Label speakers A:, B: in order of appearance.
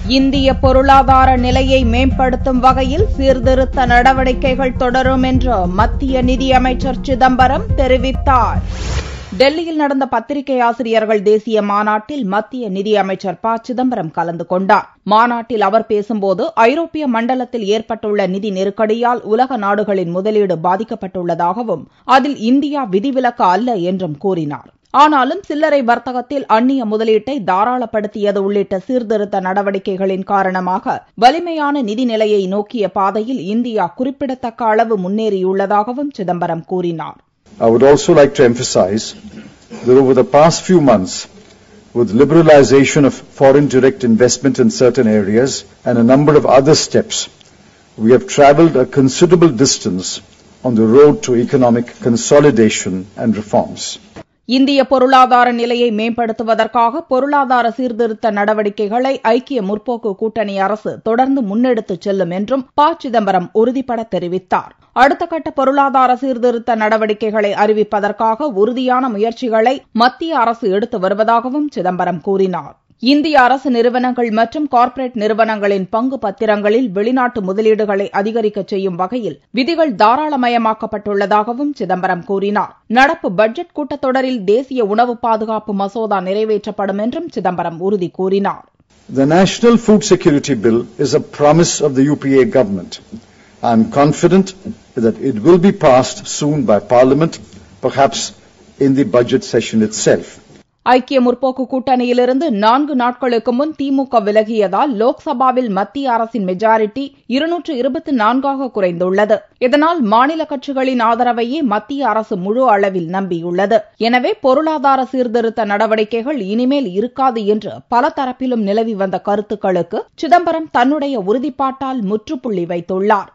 A: இந்திய பொருளாதார நிலையை மேம்படுத்தும் வகையில் சீர்திருத்த நடவடிக்கைகள் தொடரும் என்று மத்திய நிதியமைச்சர் சிதம்பரம் தெரிவித்தார் டெல்லியில் நடந்த பத்திரிகை ஆசிரியர்கள் தேசிய மாநாட்டில் மத்திய நிதியமைச்சர் ப சிதம்பரம் கலந்து கொண்டார் மாநாட்டில் அவர் பேசும்போது ஐரோப்பிய மண்டலத்தில் ஏற்பட்டுள்ள நிதி நெருக்கடியால் உலக நாடுகளின் முதலீடு பாதிக்கப்பட்டுள்ளதாகவும் அதில் இந்தியா விதிவிலக்கு அல்ல என்றும் கூறினார் ஆனாலும் சில்லறை வர்த்தகத்தில் அந்நிய முதலீட்டை தாராளப்படுத்தியது உள்ளிட்ட சீர்திருத்த நடவடிக்கைகளின் காரணமாக வலிமையான நிதி நிலையை நோக்கிய பாதையில் இந்தியா குறிப்பிடத்தக்க அளவு முன்னேறியுள்ளதாகவும் சிதம்பரம் கூறினார்
B: I would also like to emphasize that over the past few months, with liberalization of foreign direct investment in certain areas and a number of other steps, we have traveled a considerable distance on the road to economic consolidation and reforms.
A: இந்திய பொருளாதார நிலையை மேம்படுத்துவதற்காக பொருளாதார சீர்திருத்த நடவடிக்கைகளை ஐக்கிய முற்போக்கு கூட்டணி அரசு தொடர்ந்து முன்னெடுத்துச் செல்லும் என்றும் ப சிதம்பரம் உறுதிபட தெரிவித்தார் அடுத்த கட்ட பொருளாதார சீர்திருத்த நடவடிக்கைகளை அறிவிப்பதற்காக உறுதியான முயற்சிகளை மத்திய அரசு எடுத்து வருவதாகவும் சிதம்பரம் கூறினார் இந்திய அரசு நிறுவனங்கள் மற்றும் கார்ப்பரேட் நிறுவனங்களின் பங்கு பத்திரங்களில் வெளிநாட்டு முதலீடுகளை அதிகரிக்க செய்யும் வகையில் விதிகள் தாராளமயமாக்கப்பட்டுள்ளதாகவும் சிதம்பரம் கூறினார் நடப்பு பட்ஜெட் கூட்டத்தொடரில் தேசிய உணவு பாதுகாப்பு மசோதா நிறைவேற்றப்படும் என்றும் சிதம்பரம் உறுதி கூறினார்
B: The National Food Security Bill is a promise of the UPA government. I am confident that it will be passed soon by Parliament, perhaps in the budget session itself.
A: ஐக்கிய முற்போக்கு கூட்டணியிலிருந்து நான்கு நாட்களுக்கு முன் திமுக விலகியதால் லோக்சபாவில் மத்திய அரசின் மெஜாரிட்டி இருநூற்று இருபத்தி நான்காக குறைந்துள்ளது இதனால் மாநில கட்சிகளின் ஆதரவையே மத்திய அரசு முழு அளவில் நம்பியுள்ளது எனவே பொருளாதார சீர்திருத்த நடவடிக்கைகள் இனிமேல் இருக்காது என்று பல தரப்பிலும் நிலவி வந்த கருத்துக்களுக்கு சிதம்பரம் தன்னுடைய உறுதிப்பாட்டால் முற்றுப்புள்ளி வைத்துள்ளார்